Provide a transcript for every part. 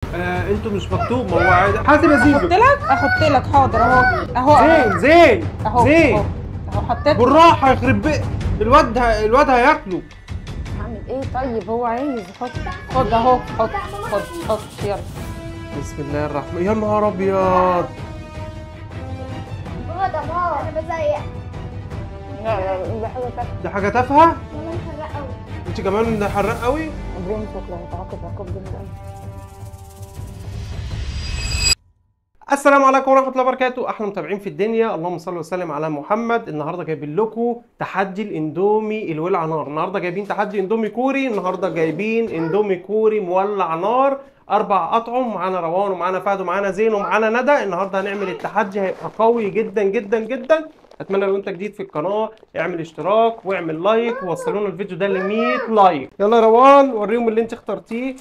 آه انتوا مش مكتوب ما هو عادي حاسب يا احط زيزو لك احط لك حاضر اهو اهو زين زين اهو زين اهو اهو حطيت بالراحه يخرب بيت الواد ه- الواد هياكله هعمل ايه طيب هو عايز يحط خد اهو حط خد حط يلا بسم الله الرحمن يا نهار ابيض بابا ده مار انا بزيق لا لا دي حاجه تافهه دي حاجه تافهه ماما محرقه قوي انت كمان ده حراق قوي ابراهيم شكله متعاقب عقاب جامد قوي السلام عليكم ورحمه الله وبركاته احلى متابعين في الدنيا اللهم صل وسلم على محمد النهارده جايبين لكم تحدي الاندومي الولع نار النهارده جايبين تحدي اندومي كوري النهارده جايبين اندومي كوري مولع نار اربع اطعم معانا روان ومعانا فهد ومعانا زين ومعانا ندى النهارده هنعمل التحدي هيبقى قوي جدا جدا جدا اتمنى لو انت جديد في القناه اعمل اشتراك واعمل لايك ووصلونا الفيديو ده ل 100 لايك يلا يا روان وريهم اللي انت اخترتيه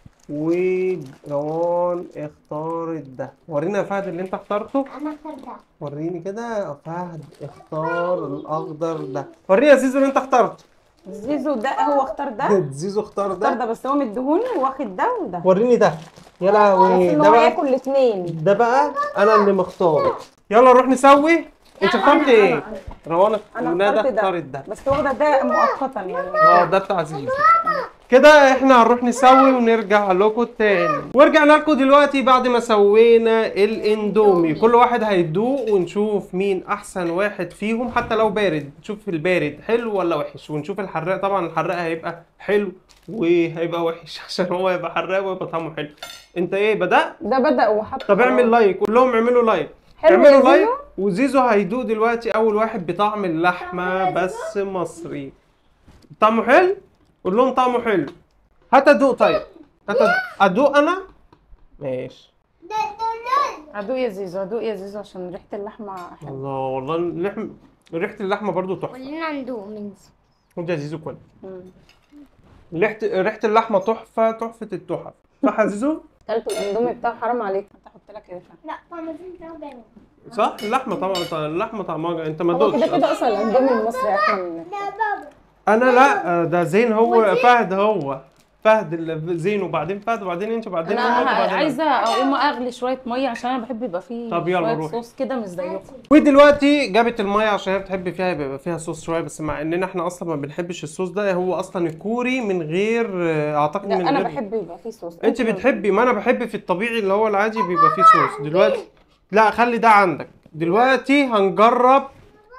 وروان اختارت ده ورينا يا فهد اللي انت اخترته انا اختار ده وريني كده يا فهد اختار الاخضر ده وريني يا زيزو اللي انت اخترته زيزو ده هو اختار ده زيزو اختار اختار ده ده بس هو مديهوني واخد ده وده وريني ده يا لهوي ان ده هو بقى ياكل الاثنين ده بقى انا اللي مختار يلا نروح نسوي انت اخترت ايه روان انا وندى اخترت ده اختارت ده بس واخده ده مؤقتا يعني اه ده بتاع زيزو كده احنا هنروح نسوي ونرجع لكم تاني ورجعنا لكم دلوقتي بعد ما سوينا الاندومي كل واحد هيدوق ونشوف مين احسن واحد فيهم حتى لو بارد نشوف البارد حلو ولا وحش ونشوف الحراق طبعا الحراق هيبقى حلو وهيبقى وحش عشان هو يبقى حراق ويبقى طعمه حلو انت ايه بدأت ده بدأ وحط طب اعمل لايك قول لهم اعملوا لايك حلو يا اعملوا زيزو. لايك وزيزو هيدوق دلوقتي اول واحد بطعم اللحمه بس مصري طعمه حلو قول لهم طعمه حلو هات ادوق طيب هات أدوق. ادوق انا ماشي ده ده ادوق يا زيزو ادوق يا زيزو عشان ريحه اللحمه حلوه الله والله اللحم ريحه اللحمه برضو تحفه كلنا ندوق من خد يا زيزو كل مم. ريحه ريحه اللحمه تحفه تحفه التحف صح يا زيزو كلت الاندومي بتاعه حرام عليك انت احط لك ايه لا طعم الزيت ده باين صح اللحمه طبعا اللحمه طعمها انت ما هو كده دوقتش كده اصلا الاندومي المصري احلى من ده بابا انا لا ده زين هو فهد هو فهد اللي زين وبعدين فهد وبعدين انت وبعدين انا أمك وبعدين أنا. عايزه اقوم اغلي شويه ميه عشان انا بحب يبقى فيه طب يلا شويه روح. صوص كده مش زيكم ودلوقتي جابت الميه عشان هي بتحب فيها يبقى فيها صوص شويه بس مع اننا احنا اصلا ما بنحبش الصوص ده هو اصلا الكوري من غير اعتقد لا من انا غير بحب يبقى فيه صوص انت بتحبي ما انا بحب في الطبيعي اللي هو العادي بيبقى فيه صوص دلوقتي لا خلي ده عندك دلوقتي هنجرب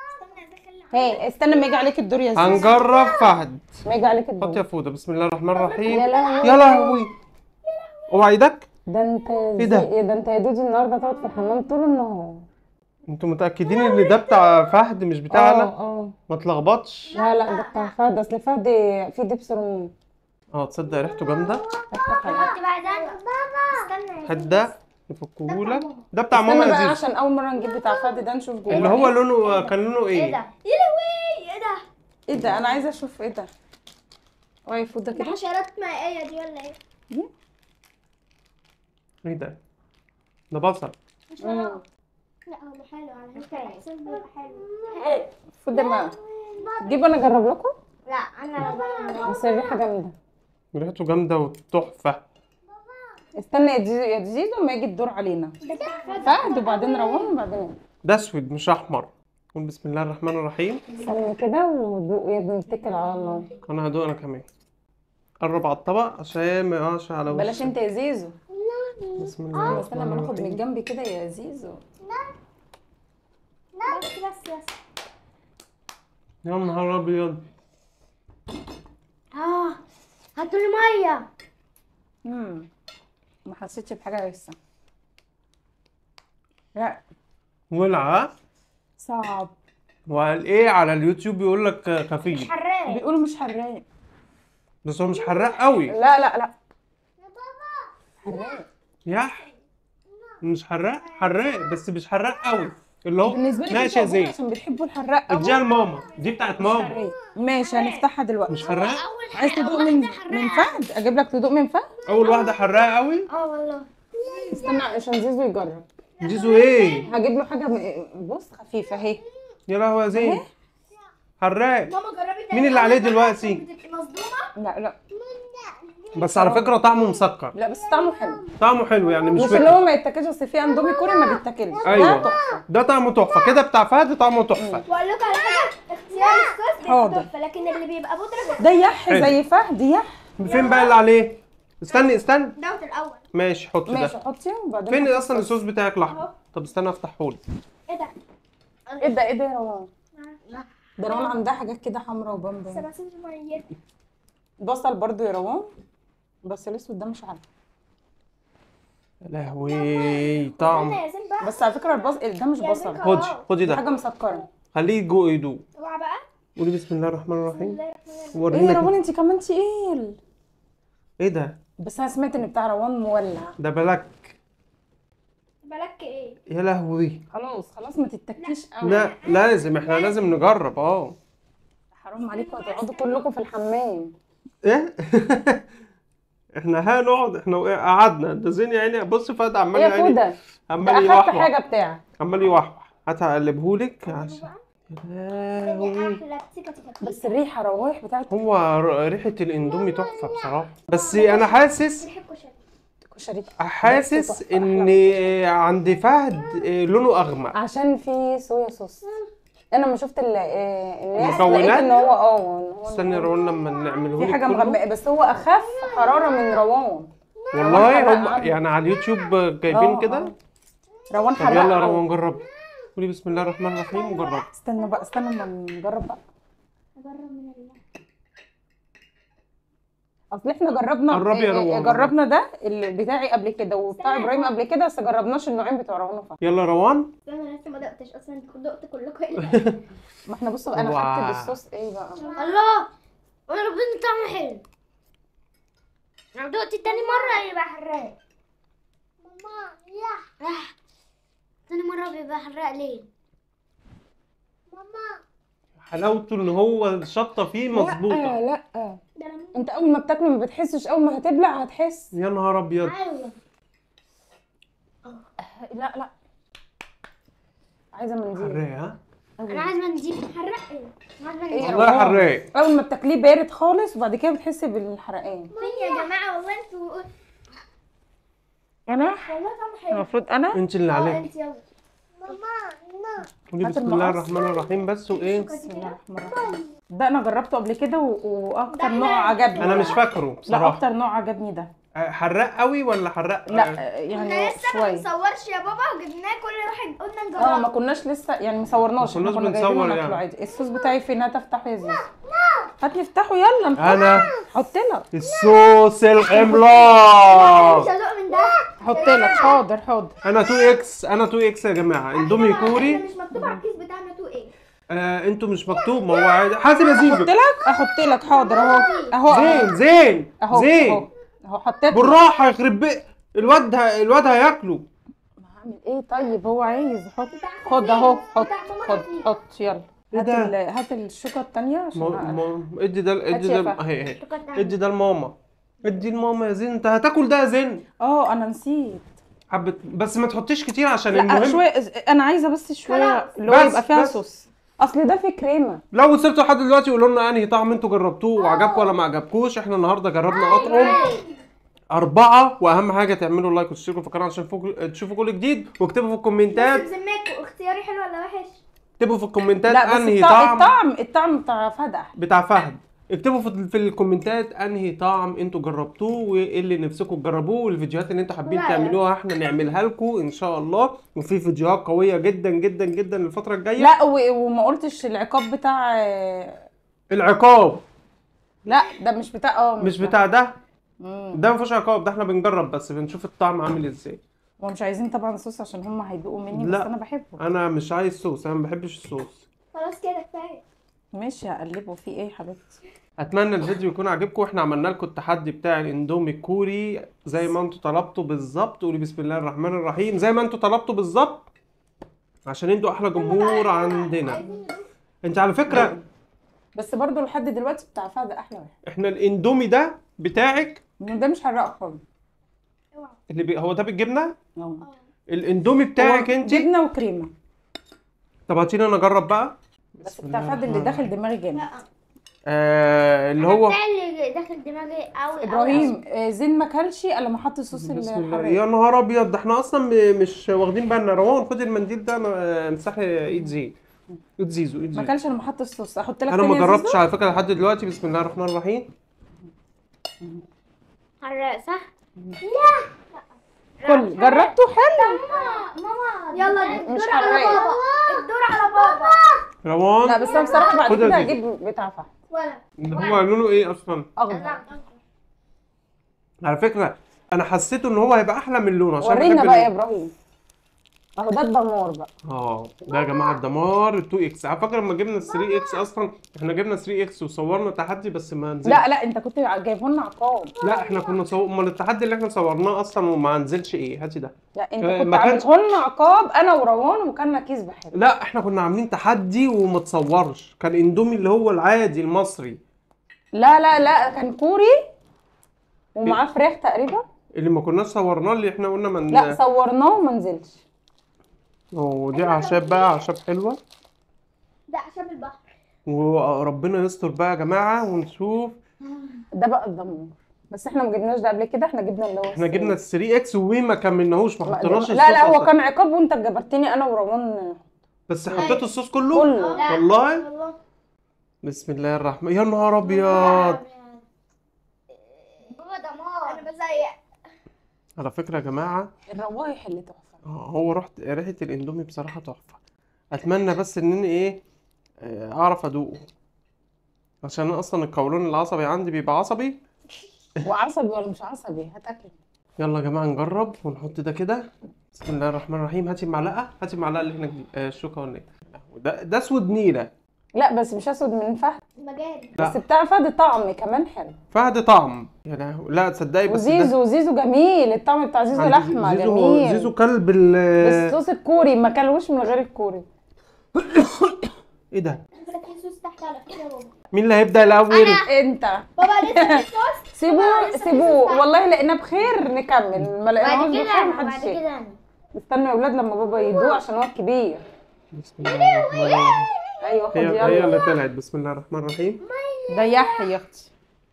هي استنى ما يجي عليك الدور يا زيزو هنجرب فهد ما يجي عليك حط الدور يا فوده بسم الله الرحمن الرحيم يا لهوي يا لهوي اوعى ايدك ده انت ايه ده؟ زي- ده انت يا دودي النهارده تقعد في الحمام طول النهار انتوا متاكدين ان ده بتاع فهد مش بتاعنا اه ما تلخبطش لا لا ده بتاع فهد اصل فهد فيه دبس رمان اه تصدق ريحته جامده افتح عليه. كنت بعدها بابا استنى هات ده نفكهولك ده بتاع استنى ماما بقى لذيذ عشان اول مره نجيب بتاع فهد ده نشوف جوه اللي هو إيه. لونه كان لونه ايه ايه ده؟ يا لهوي ايه ده؟ ايه ده انا عايزه اشوف ايه ده واقف فوت ده ده كده حشرات مائية دي ولا ايه؟ ايه ده ده بصل مم. لا هو حلو على فكرة احساس بيبقى حلو فوت ده بقى جيب انا اجرب لكم لا انا بقى بس الريحه جامده ريحته جامده وتحفه استنى يا زيزو يا زيزو ما يجي الدور علينا فهد وبعدين روان وبعدين أنا. ده اسود مش احمر قول بسم الله الرحمن الرحيم استنى كده ودوق يا ابني اتكل على الله انا هدوق انا كمان قرب على الطبق عشان ما يقعش على وشك بلاش انت يا زيزو بسم الله استنى ما الرحمن ناخد من الرحيم جنبي كده يا زيزو بس بس بس يا نهار ابيض اه هاتوا لي مية امم ما حسيتش بحاجه لسه لا ولع صعب وقال ايه على اليوتيوب بيقول لك خفيف حراق بيقولوا مش حراق بس هو مش حراق قوي لا لا لا حراق يح مش حراق حراق بس مش حراق قوي اللي هو بالنسبه لي ماشي يا كده زين عشان بتحبوا الحراق قوي اديها لماما دي بتاعت ماما حراق. ماشي هنفتحها دلوقتي مش حراق عايز تدوق من من فهد اجيب لك تدوق من فهد اول واحده حراق قوي اه والله استنى عشان زيزو يجرب جيزو ايه هجيب له حاجه م- بص خفيفه اهي يا لهوي يا زين حراق ماما جربي مين اللي عليه دلوقتي بتبقي مصدومة لا لا بس على فكره طعمه مسكر لا بس طعمه حلو طعمه حلو يعني مش مش اللي وحش هو ما يتاكلش اصل في اندومي كوري ما بيتاكلش أيوة. ده تحفه ده طعمه تحفه كده بتاع فهد طعمه تحفه واقول لكم على حاجه اختيار الصوص بيبقى حاضر. تحفه لكن اللي بيبقى بودره ده يح حلو. زي فهد يح فين بقى اللي عليه استني استني دوت الاول ماشي حط ماشي ده حطيه وبعدين فين حطي اصلا الصوص بتاعك الاحمر طب استنى افتحه لي ايه ده؟ ايه ده ايه ده يا روان ده روان عندها حاجات كده حمرا وبامبا سبع سنين ميت بصل برضو يا روان بس الاسود ده مش عارفه يا لهوي طعم استنى يا زين بقى بس على فكره البصل ده مش يا بصل زين خدي خلاص. خدي دي ده حاجه مسكره خليه جو يدوق اوعى بقى قولي بسم الله الرحمن بسم الرحيم الله الرحمن الرحيم ايه ورينا يا روان كده. انت كمان تقيل ايه ده بس انا سمعت ان بتاع روان مولع ده بلاك بالك ايه؟ يا لهوي خلاص خلاص ما تتكيش قوي لا لازم احنا لازم نجرب اه حرام عليكم هتقعدوا كلكم في الحمام ايه احنا هنقعد احنا وقع- قعدنا ده زين يا عيني بص فهد عمال ايه يا يعني فوده ده عمال اخدت يوحوح حاجه بتاعك عمال يوحوح هتقلبهولك عشان يا لهوي احلى تيكا تيكا بس الريحه روايح بتاعت هو ر- ريحة الاندومي تحفة بصراحة بس انا حاسس ريحه كشري كشري حاسس بس تحفة، ان أحلى عند فهد لونه اغمق عشان في صويا صوص انا لما شفت ال- آه، الناس المكونات؟ لقيت ان هو اه إن هو استني روان لما نعمله في لك حاجه كله. مغمقه بس هو اخف حراره من روان والله حرق هم عنه. يعني على اليوتيوب جايبين آه، كده آه. روان طب يلا يا حرق روان جرب قولي بسم الله الرحمن الرحيم وجرب استنى بقى استنى اما نجرب بقى اجرب من ال اصل احنا جربنا قربي يا آه، آه، روان. جربنا ده اللي بتاعي قبل كده وبتاع ابراهيم قبل كده بس جربناش النوعين بتوع روان وفهد يلا روان انا لسه ما دقتش اصلا دقت كلكم ما احنا بصوا انا واو. خدت بالصوص ايه بقى الله وانا ربنا طعمه حلو انا دقت تاني مرة يبقى حراق ماما لا تاني مرة بيبقى حراق ليه؟ ماما حلاوته ان هو الشطة فيه مظبوطة لا لا ده ليمون انت اول ما بتاكله ما بتحسش اول ما هتبلع هتحس يا نهار ابيض ايوه لا لا عايزه منديل حراق ها انا عايز منديل حراق ايه؟ أنا عايز إيه منديل يا والله روان؟ حراق اول ما بتاكليه بارد خالص وبعد كده بتحسي بالحرقان فين يا جماعة والله انتوا انا والله طعمه حلو المفروض انا انت اللي اه عليك انت يلا ماما لا قولي هات بسم الله المقص. الرحمن الرحيم بس وايه بسم الله الرحمن الرحيم ده انا جربته قبل كده و... واكتر ده نوع إحنا- عجبني انا مش فاكره لا بصراحة اكتر نوع عجبني ده آه، حراق قوي ولا حراق لا آه، احنا يعني لسه ما شويه بنصورش يا بابا وجبناه كل واحد قلنا اه ما نجربه كناش لسه يعني ما صورناش ما احنا كناش كنا جايبينه بنصور ناكله يعني. عادي الصوص بتاعي فين هات افتحه يا زيزو هات لي افتحه يلا نحط انا حط لك الصوص مش العملاق هدوق من ده حط لك حاضر حاضر انا 2 اكس انا 2 اكس يا جماعه اندومي احنا كوري مش مكتوب على الكيس بتاعنا تو ايه آه انتوا مش مكتوب ما هو عادي حاسب يا احط زيزو لك احط لك حاضر اهو اهو زين زين اهو زين اهو اهو حطيت بالراحه يخرب بيت الواد ه- الواد هياكله هعمل ايه طيب هو عايز حط خد اهو حط خد حط يلا إيه هات ده؟ ال- هات الشوكه التانية عشان ما أقلع. ما ادي ده ادي هات يا ده فهد. اهي اهي شكرا ادي ده لماما ادي لماما يا زين انت هتاكل ده يا زين اه انا نسيت حبه بس ما تحطيش كتير عشان لا المهم شويه انا عايزه بس شويه خلاص. اللي هو بس- يبقى فيها بس. صوص اصل ده فيه كريمه لو وصلتوا لحد دلوقتي قولوا لنا انهي طعم انتوا جربتوه وعجبكم ولا ما عجبكوش احنا النهارده جربنا اطعم أربعة وأهم حاجة تعملوا لايك وتشتركوا في القناة عشان فوق- تشوفوا كل جديد واكتبوا في الكومنتات بس بذمتكم اختياري حلو ولا وحش؟ اكتبوا في الكومنتات لا بس أنهي الطعم طعم الطعم الطعم بتاع فهد احلى بتاع فهد اكتبوا في, في الكومنتات انهي طعم انتوا جربتوه وايه اللي نفسكم تجربوه والفيديوهات اللي انتوا حابين لا. تعملوها احنا نعملها لكم ان شاء الله وفي فيديوهات قويه جدا جدا جدا الفتره الجايه لا و- وما قلتش العقاب بتاع العقاب لا ده مش بتاع اه مش ده. بتاع ده مم. ده ما فيهوش عقاب ده احنا بنجرب بس بنشوف الطعم عامل ازاي هو مش عايزين طبعا صوص عشان هم هيدوقوا مني لا. بس انا بحبه انا مش عايز صوص انا ما بحبش الصوص خلاص كده كفايه ماشي هقلبه فيه ايه يا حبيبتي اتمنى الفيديو يكون عاجبكم احنا عملنا لكم التحدي بتاع الاندومي الكوري زي ما انتوا طلبتوا بالظبط قولي بسم الله الرحمن الرحيم زي ما انتوا طلبتوا بالظبط عشان انتوا احلى جمهور عندنا انت على فكره بس برضو لحد دلوقتي بتاع فهد احلى واحد احنا الاندومي ده بتاعك ده مش حراق خالص اوعى اللي بي... هو ده بالجبنه اه. الاندومي بتاعك هو انت جبنه وكريمه طب هاتيني انا اجرب بقى بس بسم بتاع الله فهد اللي الرحمن داخل دماغي جامد لا آه اللي هو بتاع اللي داخل دماغي قوي ابراهيم آه، زين ما كلش الا ما حط الصوص بسم الله الحراق يا نهار ابيض ده احنا اصلا م- مش واخدين بالنا روان خد المنديل ده أنا- امسحي ايد زين ايد زيزو ايد ما زيزو كلش الا ما حط الصوص احط لك انا ما تاني يا جربتش زيزو؟ على فكره لحد دلوقتي بسم الله الرحمن الرحيم حراق صح؟ كل جربته حلو ماما يلا مش الدور على حراق. بابا الدور على بابا روان لا بس انا بصراحه بعد خد كده يا زيزو. هجيب بتاع فحم ولا ده هو لونه ايه اصلا اخضر على فكره انا حسيته ان هو هيبقى احلى من لونه عشان ورينا بحب بقى يا ال- ابراهيم اهو ده الدمار بقى اه ده يا جماعه الدمار ال 2 اكس على فكره لما جبنا ال 3 اكس اصلا احنا جبنا 3 اكس وصورنا تحدي بس ما نزلش لا لا انت كنت جايبه لنا عقاب لا احنا كنا صور امال التحدي اللي احنا صورناه اصلا وما نزلش ايه هاتي ده لا انت آه، كنت ما كان- عامله لنا عقاب انا وروان وكلنا كيس بحلو لا احنا كنا عاملين تحدي وما تصورش كان اندومي اللي هو العادي المصري لا لا لا كان كوري ومعاه فراخ تقريبا اللي ما كناش صورناه اللي احنا قلنا من لا صورناه وما نزلش ودي اعشاب بقى اعشاب حلوه ده عشان البحر وربنا يستر بقى يا جماعه ونشوف ده بقى الدمار بس احنا ما جبناش ده قبل كده احنا جبنا اللي هو احنا جبنا ال 3 اكس وما كملناهوش ما ما- حطيناش لا لا الصوص هو أصلاً. كان عقاب وانت جبرتني انا وروان بس حطيت الصوص كله كله والله والله بسم الله الرحمن يا نهار ابيض بابا دمار انا بزيق على فكره يا جماعه الروايح اللي تحفه آه، هو رحت ريحه الاندومي بصراحه تحفه اتمنى بس ان انا ايه آه، اعرف ادوقه عشان أنا اصلا القولون العصبي عندي بيبقى عصبي وعصبي ولا مش عصبي هتاكل يلا يا جماعه نجرب ونحط ده كده بسم الله الرحمن الرحيم هاتي المعلقه هاتي المعلقه اللي هنا آه، الشوكه ولا ايه ده ده اسود نيله لا بس مش اسود من فهد مجاري لا. بس بتاع فهد طعم كمان حلو فهد طعم يا لهوي لا تصدقي بس ده وزيزو زيزو جميل الطعم بتاع زيزو عند لحمه زيزو جميل زيزو كلب ال الصوص الكوري ما كلوش من غير الكوري ايه ده فاتحين صوص تحت على فكره يا بابا مين اللي هيبدأ الاول انت بابا لسه في صوص سيبوه لسه في سيبوه صوص والله لقينا بخير نكمل ما لقيناهوش بعد كده بخير انا محدش بعد ياكل. كده انا استنوا يا اولاد لما بابا يدوق عشان هو كبير بسم الله الرحمن الرحيم ايوه خد هي هي يلا اللي طلعت بسم الله الرحمن الرحيم ده يحيى يا اختي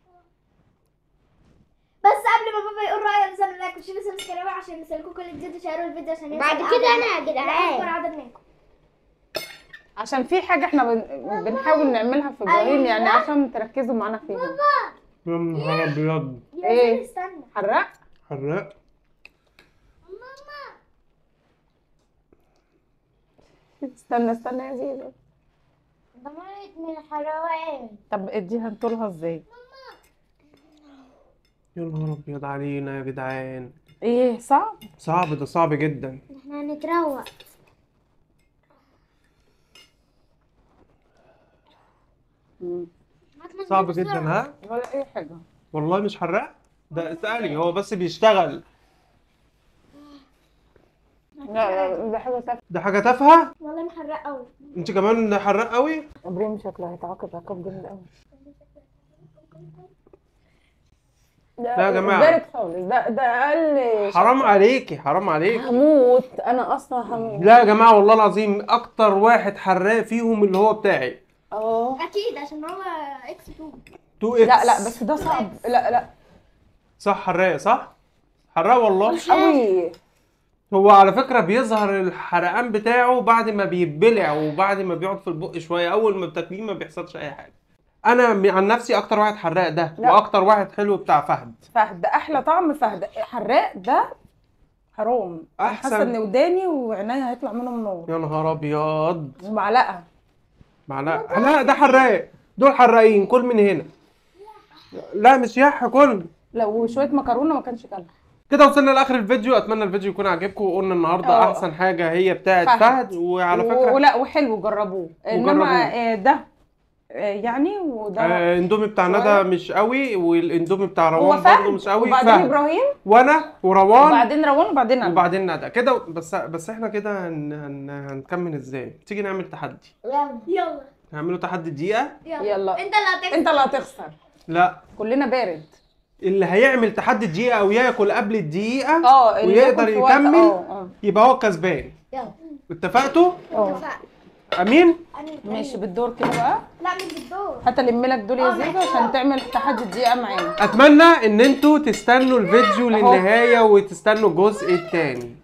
بس قبل ما بابا يقول رايه لازم لايك وشيلوا سبسكرايب عشان يوصلكم كل جديد وشيروا الفيديو عشان يوصل بعد لأعداد- كده أنا يا جدعان. لأكبر عدد منكم عشان في حاجه احنا بن... بنحاول نعملها في ابراهيم يعني عشان تركزوا معانا فيها يا نهار ابيض يا إيه؟ زين استنى حراق حراق استنى استنى يا زيزو دمرت من الحلويات طب اديها نطولها ازاي يا نهار ابيض علينا يا جدعان ايه صعب صعب ده صعب جدا احنا هنتروق مم. صعب جدا ها ولا اي حاجه والله مش حراق ده اسألي هو بس بيشتغل لا لا ده حاجه تافهه ده حاجة تافهة والله محرق قوي انت كمان حراق قوي ابراهيم شكله هيتعاقب عقاب جامد قوي لا يا جماعة. بارد خالص ده ده اقل حرام عليكي حرام عليكي هموت انا اصلا هموت لا يا جماعة والله العظيم اكتر واحد حراق فيهم اللي هو بتاعي اه اكيد عشان هو اكس 2 2 اكس لا لا بس ده صعب لا لا صح حراق صح حراق والله مش قوي هو على فكرة بيظهر الحرقان بتاعه بعد ما بيتبلع وبعد ما بيقعد في البق شوية أول ما بتاكليه ما بيحصلش أي حاجة. أنا م- عن نفسي أكتر واحد حراق ده لا. وأكتر واحد حلو بتاع فهد. فهد ده احلى طعم فهد حراق ده حرام أنا أحسن. حاسه ان وداني وعينيا هيطلع منهم نور يا نهار أبيض ومعلقه معلقة لا ده حراق دول حراقين كل من هنا. لا مش يح كل لو شويه مكرونه ما كانش كلها كده وصلنا لاخر الفيديو اتمنى الفيديو يكون عجبكم وقلنا النهارده اه. احسن حاجه هي بتاعه فهد. فهد وعلى و- فكره ولا وحلو جربوه انما وجربوه. آه، ده آه، يعني وده آه، اندومي بتاع ندى شوية. مش قوي والاندومي بتاع هو روان فهد برضه مش قوي وبعدين فهد ابراهيم وانا وروان وبعدين روان وبعدين انا وبعدين ندى كده بس بس احنا كده هن... هن... هنكمل ازاي تيجي نعمل تحدي يلا يلا نعمله تحدي دقيقه يلا انت اللي هتكسب انت اللي هتخسر لا كلنا بارد اللي هيعمل تحدي دقيقه او ياكل قبل الدقيقه اه اللي ويقدر ياكل في وقت- يكمل اه اه يبقى هو كسبان يلا اتفقتوا اه اتفقنا امين ماشي بالدور كده بقى لا مش بالدور هات الم لك دول يا زيزو عشان تعمل تحدي الدقيقه معانا اتمنى ان انتوا تستنوا الفيديو للنهايه وتستنوا الجزء الثاني